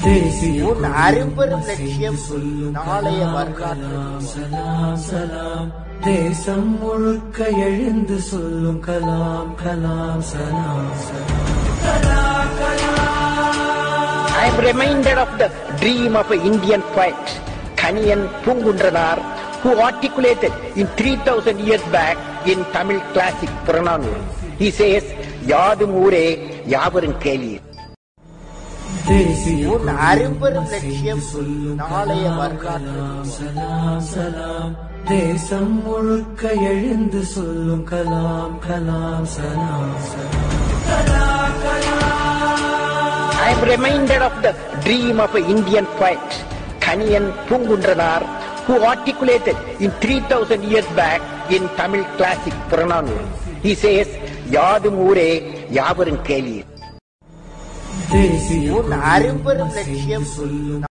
தேசிய உன் அரும்பெரும் லட்சியம் நாளைய வரலாற்று சலாம் சலாம் தேசம் முழுக்க எழுந்து சொல்லும் கலாம் கலாம் சலாம் சலாம் I am reminded of the dream of an Indian poet, Kaniyan Pungundranar, who articulated in 3000 years back in Tamil classic Purananur. He says, யாதும் ஊரே யாவரும் கேளீர் தேசிய உன் அரும்பெரும் லட்சியம் நாளைய வரலாற்று சலாம் சலாம் தேசம் முழுக்க எழுந்து சொல்லும் கலாம் கலாம் சலாம் சலாம் I am reminded of the dream of an Indian poet, Kaniyan Pungundranar, who articulated in 3000 years back in Tamil classic Purananur. He says, யாதும் ஊரே யாவரும் கேளீர் தேசிய உன் அரும்பெரும் லட்சியம்